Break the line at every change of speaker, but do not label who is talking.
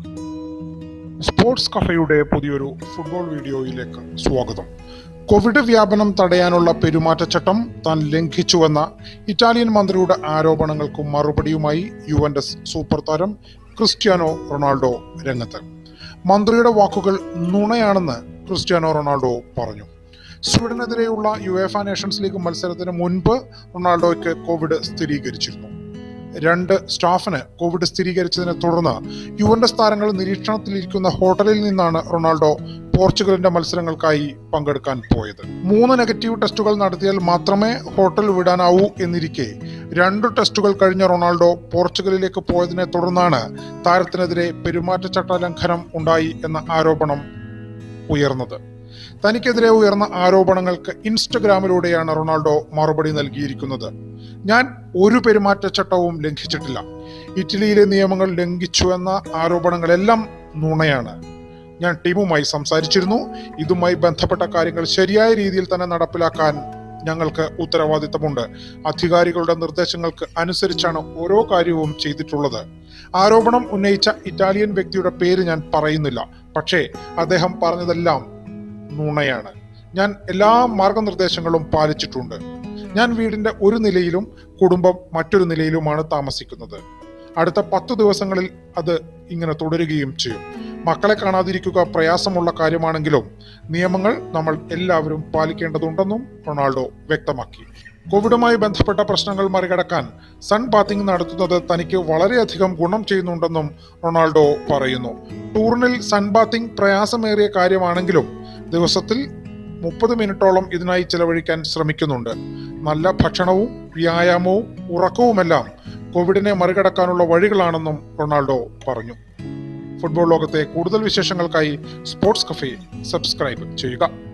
sports കഫയുടെ പുതിയൊരു football വീഡിയോയിലേക്ക് സ്വാഗതം കോവിഡ് വ്യാപനം തടയാനുള്ള പെരുമാറ്റച്ചട്ടം താൻ ലംഘിച്ചുവെന്ന ഇറ്റാലിയൻ മന്ത്രിയുടെ ആരോപണങ്ങൾക്ക് മറുപടിയുമായി യുവന്റസ് സൂപ്പർ താരം ക്രിസ്ത്യാനോ റൊണാൾഡോ രംഗത്ത് മന്ത്രിയുടെ വാക്കുകൾ നുണയാണെന്ന് ക്രിസ്ത്യാനോ റൊണാൾഡോ പറഞ്ഞു സ്വീഡനെതിരെയുള്ള യുഎഫ നേഷൻസ് ലീഗ് മത്സരത്തിന് മുൻപ് റൊണാൾഡോയ്ക്ക് കോവിഡ് സ്ഥിരീകരിച്ചിരുന്നു രണ്ട് സ്റ്റാഫിന് കോവിഡ് സ്ഥിരീകരിച്ചതിനെ തുടർന്ന് യുവന്റസ് താരങ്ങൾ നിരീക്ഷണത്തിലിരിക്കുന്ന ഹോട്ടലിൽ നിന്നാണ് റൊണാൾഡോ പോർച്ചുഗലിന്റെ മത്സരങ്ങൾക്കായി പങ്കെടുക്കാൻ പോയത് മൂന്ന് നെഗറ്റീവ് ടെസ്റ്റുകൾ നടത്തിയാൽ മാത്രമേ ഹോട്ടൽ വിടാനാവൂ എന്നിരിക്കെ രണ്ട് ടെസ്റ്റുകൾ കഴിഞ്ഞ റൊണാൾഡോ പോർച്ചുഗലിലേക്ക് പോയതിനെ തുടർന്നാണ് താരത്തിനെതിരെ പെരുമാറ്റച്ചട്ട ലംഘനം ഉണ്ടായി എന്ന ആരോപണം ഉയർന്നത് തനിക്കെതിരെ ഉയർന്ന ആരോപണങ്ങൾക്ക് ഇൻസ്റ്റഗ്രാമിലൂടെയാണ് റൊണാൾഡോ മറുപടി നൽകിയിരിക്കുന്നത് ഞാൻ ഒരു പെരുമാറ്റച്ചട്ടവും ലംഘിച്ചിട്ടില്ല ഇറ്റലിയിലെ നിയമങ്ങൾ ലംഘിച്ചു എന്ന ആരോപണങ്ങളെല്ലാം നുണയാണ് ഞാൻ ടീമുമായി സംസാരിച്ചിരുന്നു ഇതുമായി ബന്ധപ്പെട്ട കാര്യങ്ങൾ ശരിയായ രീതിയിൽ തന്നെ നടപ്പിലാക്കാൻ ഞങ്ങൾക്ക് ഉത്തരവാദിത്തമുണ്ട് അധികാരികളുടെ നിർദ്ദേശങ്ങൾക്ക് അനുസരിച്ചാണ് ഓരോ കാര്യവും ചെയ്തിട്ടുള്ളത് ആരോപണം ഉന്നയിച്ച ഇറ്റാലിയൻ വ്യക്തിയുടെ പേര് ഞാൻ പറയുന്നില്ല പക്ഷേ അദ്ദേഹം പറഞ്ഞതെല്ലാം നുണയാണ് ഞാൻ എല്ലാ മാർഗനിർദ്ദേശങ്ങളും പാലിച്ചിട്ടുണ്ട് ഞാൻ വീടിന്റെ ഒരു നിലയിലും കുടുംബം മറ്റൊരു നിലയിലുമാണ് താമസിക്കുന്നത് അടുത്ത പത്ത് ദിവസങ്ങളിൽ അത് ഇങ്ങനെ തുടരുകയും ചെയ്യും മക്കളെ കാണാതിരിക്കുക പ്രയാസമുള്ള കാര്യമാണെങ്കിലും നിയമങ്ങൾ നമ്മൾ എല്ലാവരും പാലിക്കേണ്ടതുണ്ടെന്നും റൊണാൾഡോ വ്യക്തമാക്കി കോവിഡുമായി ബന്ധപ്പെട്ട പ്രശ്നങ്ങൾ മറികടക്കാൻ സൺ ബാത്തിങ് നടത്തുന്നത് തനിക്ക് വളരെയധികം ഗുണം ചെയ്യുന്നുണ്ടെന്നും റൊണാൾഡോ പറയുന്നു ടൂറിനിൽ സൺ ബാത്തിങ് പ്രയാസമേറിയ കാര്യമാണെങ്കിലും ദിവസത്തിൽ മുപ്പത് മിനിറ്റോളം ഇതിനായി ചെലവഴിക്കാൻ ശ്രമിക്കുന്നുണ്ട് നല്ല ഭക്ഷണവും വ്യായാമവും ഉറക്കവുമെല്ലാം കോവിഡിനെ മറികടക്കാനുള്ള വഴികളാണെന്നും റൊണാൾഡോ പറഞ്ഞു ഫുട്ബോൾ ലോകത്തെ കൂടുതൽ വിശേഷങ്ങൾക്കായി സ്പോർട്സ് കഫേ സബ്സ്ക്രൈബ് ചെയ്യുക